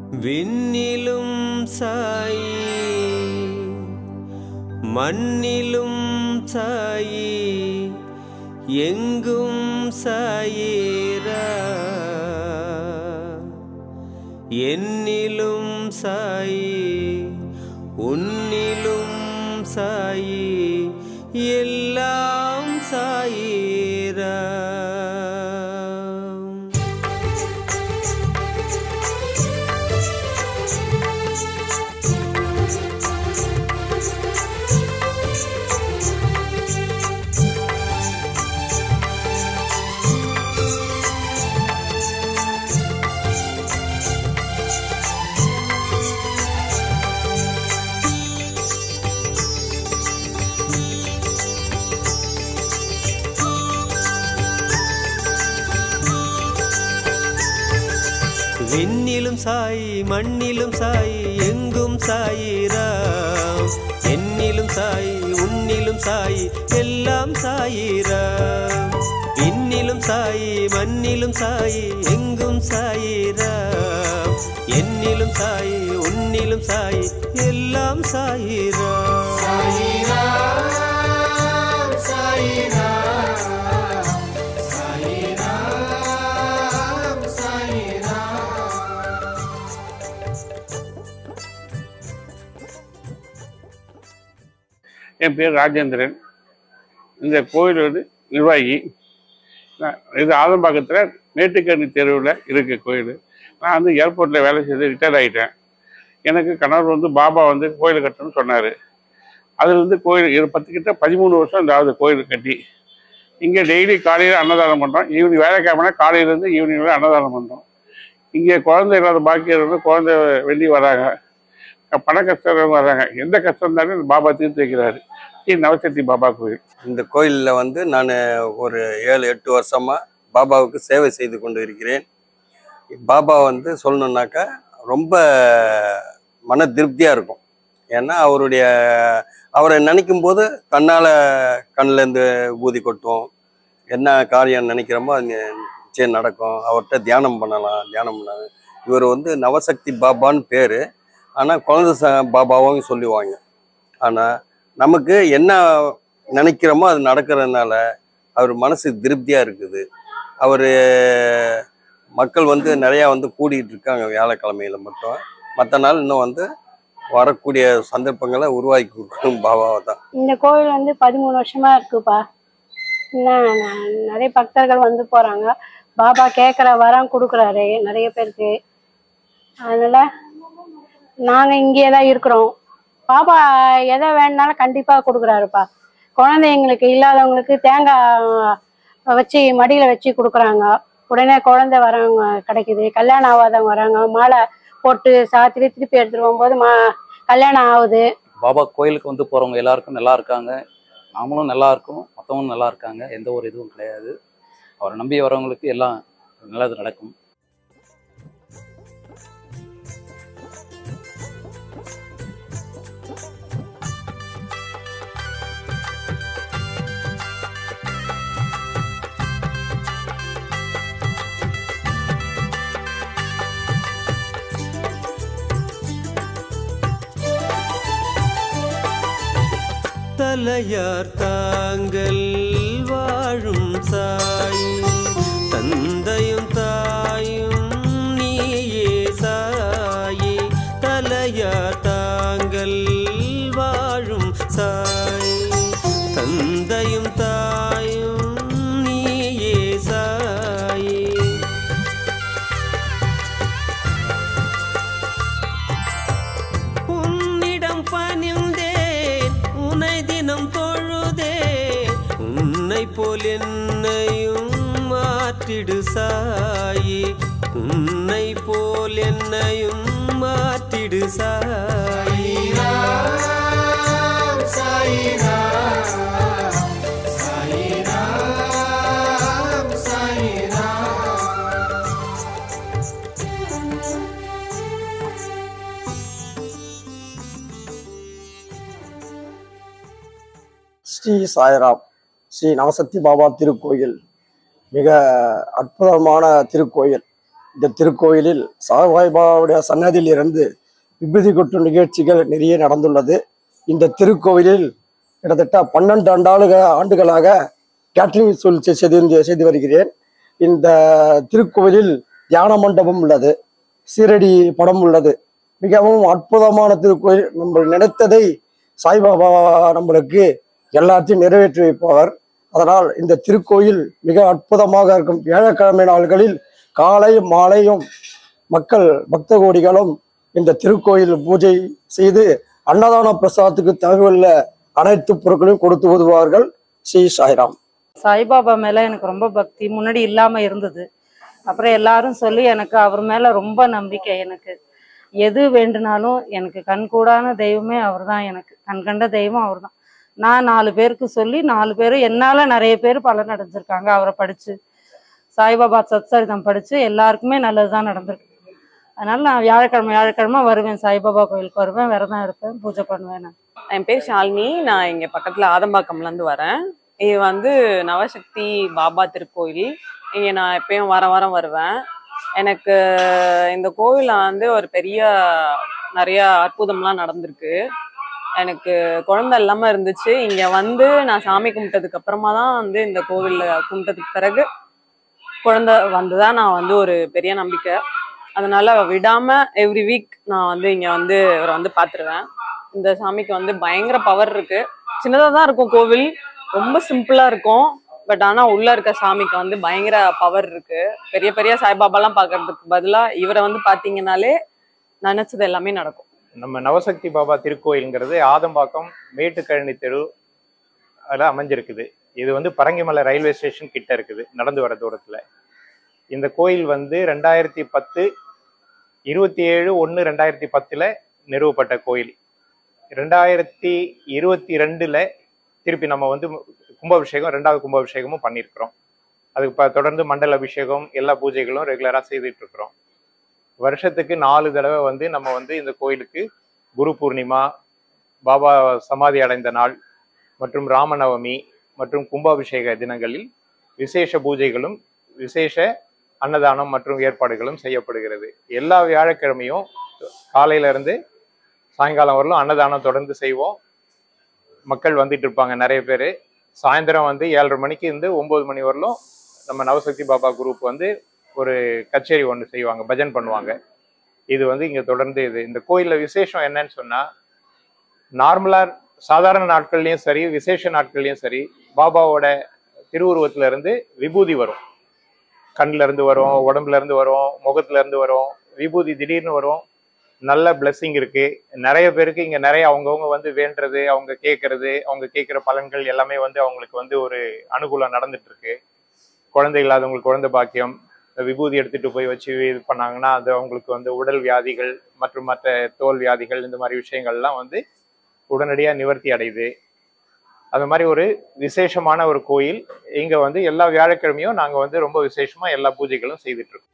விண்ணிலும் சாயி மண்ணிலும் சாயி எங்கும் சாயிரா என்னிலும் சாயி உன்னிலும் சாயி எல்லாம் சாயிரா விண்ணிலும் சாயி மண்ணிலும் சாயி எங்கும் சாயிராம் என்னிலும் சாயி உன்னிலும் சாயி எல்லாம் சாயிராம் விண்ணிலும் சாயி மண்ணிலும் சாயி எங்கும் சாயிராம் என்னிலும் சாயி உன்னிலும் சாயி எல்லாம் சாயிராம் என் பேர் ராஜேந்திரன் இந்த கோயிலோட நிர்வாகி நான் இது ஆதம்பாக்கத்தில் மேட்டுக்கணி தெருவில் இருக்கு கோயில் நான் வந்து ஏர்போர்ட்டில் வேலை செய்து ரிட்டையர் ஆகிட்டேன் எனக்கு கணவர் வந்து பாபா வந்து கோயில் கட்டணும்னு சொன்னார் அதில் வந்து கோயில் இரு பத்து கிட்ட பதிமூணு வருஷம் இந்த ஆகுது கோயில் கட்டி இங்கே டெய்லி காலையில் அன்னதானம் பண்ணுறோம் ஈவினிங் வேலைக்கிழமைனா காலையிலேருந்து ஈவினிங் வரை அன்னதானம் பண்ணுறோம் இங்கே குழந்தை இல்லாத பாக்கியவங்க குழந்தை வெளியே வராங்க பண கஷ்டம் வராங்க எந்த கஷ்டம் இருந்தாலும் இந்த பாபா தீர்த்து வைக்கிறாரு ஸ்ரீ நவசக்தி பாபா கோயில் இந்த கோயிலில் வந்து நான் ஒரு ஏழு எட்டு வருஷமாக பாபாவுக்கு சேவை செய்து கொண்டு இருக்கிறேன் பாபா வந்து சொல்லணுன்னாக்கா ரொம்ப மன திருப்தியாக இருக்கும் ஏன்னா அவருடைய அவரை நினைக்கும் போது தன்னால் கண்ணிலேருந்து ஊதி கொட்டும் என்ன காரியம் நினைக்கிறோமோ அது நிச்சயம் நடக்கும் அவர்கிட்ட தியானம் பண்ணலாம் தியானம் பண்ணலாம் இவர் வந்து நவசக்தி பாபான்னு பேர் ஆனால் குழந்தை ச பாபாவும் சொல்லுவாங்க ஆனால் நமக்கு என்ன நினைக்கிறோமோ அது நடக்கிறதுனால அவர் மனசு திருப்தியாக இருக்குது அவர் மக்கள் வந்து நிறையா வந்து கூடிட்டு இருக்காங்க வியாழக்கிழமையில மட்டும் மற்ற நாள் இன்னும் வந்து வரக்கூடிய சந்தர்ப்பங்களை உருவாக்கி கொடுக்கணும் பாபாவை தான் இந்த கோவில் வந்து பதிமூணு வருஷமா இருக்குப்பா இன்னும் ந- நிறைய பக்தர்கள் வந்து போறாங்க பாபா கேட்குற வரம் கொடுக்குறாரு நிறைய பேருக்கு அதனால நாங்க இங்கேயே தான் இருக்கிறோம் பாபா எதை வேணுனாலும் கண்டிப்பா கொடுக்குறாருப்பா குழந்தைங்களுக்கு இல்லாதவங்களுக்கு தேங்காய் வச்சு மடியில வச்சு கொடுக்குறாங்க உடனே குழந்தை வரவங்க கிடைக்குது கல்யாணம் ஆகாதவங்க வராங்க மாலை போட்டு சாத்திரி திருப்பி எடுத்துட்டு போகும்போது மா கல்யாணம் ஆகுது பாபா கோயிலுக்கு வந்து போகிறவங்க எல்லாருக்கும் நல்லா இருக்காங்க நாமளும் நல்லா இருக்கோம் மற்றவங்களும் நல்லா இருக்காங்க எந்த ஒரு இதுவும் கிடையாது அவரை நம்பி வரவங்களுக்கு எல்லாம் நல்லது நடக்கும் தலையார் தாங்கள் வாழும் சாய் தந்தையும் தாயும் நீயே சாயி தலையார் தாங்கள் வாழும் சாய் தந்தையும் தாயும் நீயே சாயி உன்னிடம் பணிந்தேன் உன்னை தினம் தொழுதே உன்னை போல் என்னையும் மாற்றிடு சாயி உன்னை போல் என்னையும் மாற்றிடு சாயி ஸ்ரீ சாய்ராம் ஸ்ரீ நவசக்தி பாபா திருக்கோயில் மிக அற்புதமான திருக்கோயில் இந்த திருக்கோயிலில் சாய்பாபாவுடைய சன்னதியில் இருந்து விபூதி கொட்டும் நிகழ்ச்சிகள் நிறைய நடந்துள்ளது இந்த திருக்கோயிலில் கிட்டத்தட்ட பன்னெண்டு ஆண்டாளுக ஆண்டுகளாக கேட்டரிங் தொழில் செய்து செய்து வருகிறேன் இந்த திருக்கோயிலில் தியான மண்டபம் உள்ளது சீரடி படம் உள்ளது மிகவும் அற்புதமான திருக்கோயில் நம்ம நினைத்ததை சாய்பாபா நம்மளுக்கு எல்லாத்தையும் நிறைவேற்றி வைப்பவர் அதனால் இந்த திருக்கோயில் மிக அற்புதமாக இருக்கும் வியாழக்கிழமை நாள்களில் காலை மாலையும் மக்கள் பக்த கோடிகளும் இந்த திருக்கோயில் பூஜை செய்து அன்னதான பிரசாதத்துக்கு தேவையுள்ள அனைத்து பொருட்களையும் கொடுத்து உதவுவார்கள் ஸ்ரீ சாய்ராம் சாய்பாபா மேல எனக்கு ரொம்ப பக்தி முன்னாடி இல்லாம இருந்தது அப்புறம் எல்லாரும் சொல்லி எனக்கு அவர் மேல ரொம்ப நம்பிக்கை எனக்கு எது வேண்டுனாலும் எனக்கு கண்கூடான தெய்வமே அவர்தான் எனக்கு கண் கண்ட தெய்வம் அவர்தான் நான் நாலு பேருக்கு சொல்லி நாலு பேரும் என்னால நிறைய பேர் பலன் அடைஞ்சிருக்காங்க அவரை படிச்சு சாய்பாபா சத்சரிதம் படிச்சு எல்லாருக்குமே நல்லதுதான் நடந்திருக்கு அதனால நான் வியாழக்கிழமை வியாழக்கிழமை வருவேன் சாய்பாபா கோயிலுக்கு வருவேன் விரதம் இருப்பேன் பூஜை பண்ணுவேன் நான் என் பேர் ஷாலினி நான் இங்க பக்கத்துல ஆதம்பாக்கம்ல இருந்து வரேன் இது வந்து நவசக்தி பாபா திருக்கோயில் இங்க நான் எப்பயும் வாரம் வாரம் வருவேன் எனக்கு இந்த கோவில்ல வந்து ஒரு பெரிய நிறைய அற்புதம்லாம் நடந்திருக்கு எனக்கு குழந்தை இல்லாம இருந்துச்சு இங்க வந்து நான் சாமி கும்பிட்டதுக்கு அப்புறமா தான் வந்து இந்த கோவில்ல கும்பிட்டதுக்கு பிறகு குழந்தை வந்துதான் நான் வந்து ஒரு பெரிய நம்பிக்கை அதனால விடாம எவ்ரி வீக் நான் வந்து இங்க வந்து இவரை வந்து பாத்துருவேன் இந்த சாமிக்கு வந்து பயங்கர பவர் இருக்கு சின்னதா தான் இருக்கும் கோவில் ரொம்ப சிம்பிளா இருக்கும் பட் ஆனா உள்ள இருக்க சாமிக்கு வந்து பயங்கர பவர் இருக்கு பெரிய பெரிய சாய்பாபாலாம் பாக்குறதுக்கு பதிலா இவரை வந்து பாத்தீங்கன்னாலே நினைச்சது எல்லாமே நடக்கும் நம்ம நவசக்தி பாபா திருக்கோயிலுங்கிறது ஆதம்பாக்கம் மேட்டுக்கழனி தெரு அதில் அமைஞ்சிருக்குது இது வந்து பரங்கிமலை ரயில்வே ஸ்டேஷன் கிட்ட இருக்குது நடந்து வர தூரத்தில் இந்த கோயில் வந்து ரெண்டாயிரத்தி பத்து இருபத்தி ஏழு ஒன்று ரெண்டாயிரத்தி பத்தில் நிறுவப்பட்ட கோயில் ரெண்டாயிரத்தி இருபத்தி ரெண்டில் திருப்பி நம்ம வந்து கும்பாபிஷேகம் ரெண்டாவது கும்பாபிஷேகமும் பண்ணியிருக்கிறோம் அதுக்கு ப தொடர்ந்து மண்டல அபிஷேகம் எல்லா பூஜைகளும் ரெகுலராக செய்துட்டு இருக்கிறோம் வருஷத்துக்கு நாலு தடவை வந்து நம்ம வந்து இந்த கோயிலுக்கு குரு பூர்ணிமா பாபா சமாதி அடைந்த நாள் மற்றும் ராமநவமி மற்றும் கும்பாபிஷேக தினங்களில் விசேஷ பூஜைகளும் விசேஷ அன்னதானம் மற்றும் ஏற்பாடுகளும் செய்யப்படுகிறது எல்லா வியாழக்கிழமையும் காலையில இருந்து சாயங்காலம் வரலும் அன்னதானம் தொடர்ந்து செய்வோம் மக்கள் வந்துட்டு இருப்பாங்க நிறைய பேர் சாயந்தரம் வந்து ஏழரை மணிக்கு இருந்து ஒன்பது மணி வரலும் நம்ம நவசக்தி பாபா குரூப் வந்து ஒரு கச்சேரி ஒன்று செய்வாங்க பஜன் பண்ணுவாங்க இது வந்து இங்க தொடர்ந்து இது இந்த கோயில்ல விசேஷம் என்னன்னு சொன்னா நார்மலா சாதாரண நாட்கள்லயும் சரி விசேஷ நாட்கள்லயும் சரி பாபாவோட திருவுருவத்துல இருந்து விபூதி வரும் கண்ணுல இருந்து வரும் உடம்புல இருந்து வரும் முகத்துல இருந்து வரும் விபூதி திடீர்னு வரும் நல்ல blessing இருக்கு நிறைய பேருக்கு இங்க நிறைய அவங்கவுங்க வந்து வேண்டுறது அவங்க கேட்கறது அவங்க கேட்கிற பலன்கள் எல்லாமே வந்து அவங்களுக்கு வந்து ஒரு அனுகூலம் நடந்துட்டு இருக்கு குழந்தை இல்லாதவங்களுக்கு குழந்தை பாக்கியம் விபூதி எடுத்துட்டு போய் வச்சு இது பண்ணாங்கன்னா அது அவங்களுக்கு வந்து உடல் வியாதிகள் மற்றும் மற்ற தோல் வியாதிகள் இந்த மாதிரி விஷயங்கள்லாம் வந்து உடனடியாக நிவர்த்தி அடையுது அது மாதிரி ஒரு விசேஷமான ஒரு கோயில் இங்க வந்து எல்லா வியாழக்கிழமையும் நாங்க வந்து ரொம்ப விசேஷமா எல்லா பூஜைகளும் செய்துட்டு இருக்கோம்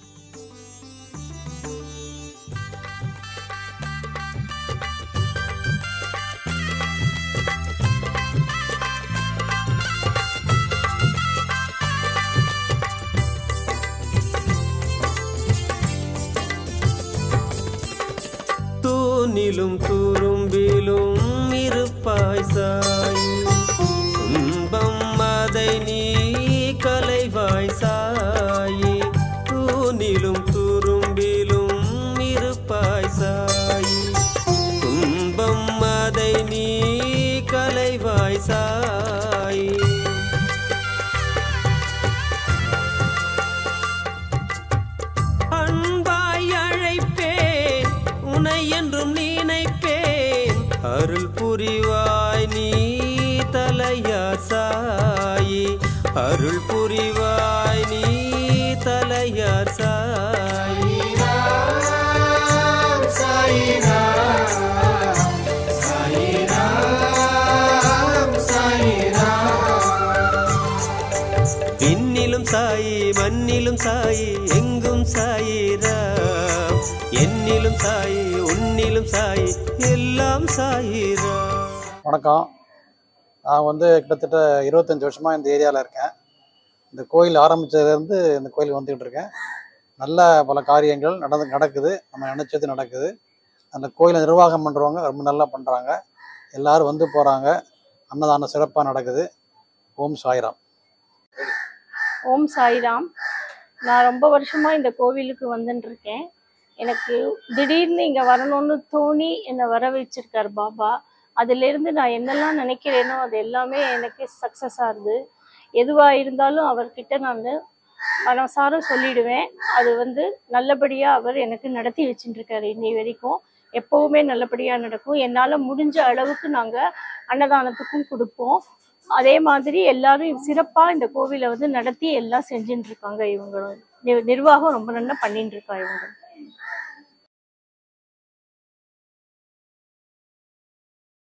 தூணிலும் துரும்பிலும் இருப்பாய் சாய் துன்பம் அதை நீ கலைவாய் சாயி தூணிலும் துரும்பிலும் இருப்பாய் சாய் துன்பம் அதை நீ கலைவாய் சாயி அன்பாய் அழைப்பேன் உனை என்றும் நினைப்பேன் அருள் புரிவாய் நீ தலையார் சாயி அருள் புரிவாய் நீ தலையார் சாயி விண்ணிலும் சாயி மண்ணிலும் சாயி எங்கும் சாயிராம் என்னிலும் சாயி உன்னிலும் சாயி எல்லாம் சாயிராம் வணக்கம் நான் வந்து கிட்டத்தட்ட இருபத்தஞ்சி வருஷமாக இந்த ஏரியாவில் இருக்கேன் இந்த கோயில் ஆரம்பித்ததுலேருந்து இந்த கோயில் வந்துக்கிட்டு இருக்கேன் நல்ல பல காரியங்கள் நடந்து நடக்குது நம்ம நினச்சது நடக்குது அந்த கோயிலை நிர்வாகம் பண்ணுறவங்க ரொம்ப நல்லா பண்ணுறாங்க எல்லாரும் வந்து போகிறாங்க அன்னதானம் சிறப்பாக நடக்குது ஓம் சாய்ராம் ஓம் சாய்ராம் நான் ரொம்ப வருஷமா இந்த கோவிலுக்கு வந்துட்டு இருக்கேன் எனக்கு திடீர்னு இங்க வரணும்னு தோணி என்னை வர வச்சிருக்காரு பாபா அதிலிருந்து நான் என்னெல்லாம் நினைக்கிறேனோ அது எல்லாமே எனக்கு சக்ஸஸ் ஆகுது எதுவா இருந்தாலும் அவர்கிட்ட நான் மனசார சொல்லிடுவேன் அது வந்து நல்லபடியா அவர் எனக்கு நடத்தி வச்சுட்டு இருக்காரு இன்னை வரைக்கும் எப்பவுமே நல்லபடியா நடக்கும் என்னால முடிஞ்ச அளவுக்கு நாங்க அன்னதானத்துக்கும் கொடுப்போம் அதே மாதிரி எல்லாரும் சிறப்பா இந்த கோவிலை வந்து நடத்தி எல்லாம் செஞ்சுட்டு இருக்காங்க இவங்க நிர்- நிர்வாகம் ரொம்ப நல்லா பண்ணிட்டு இருக்கா இவங்க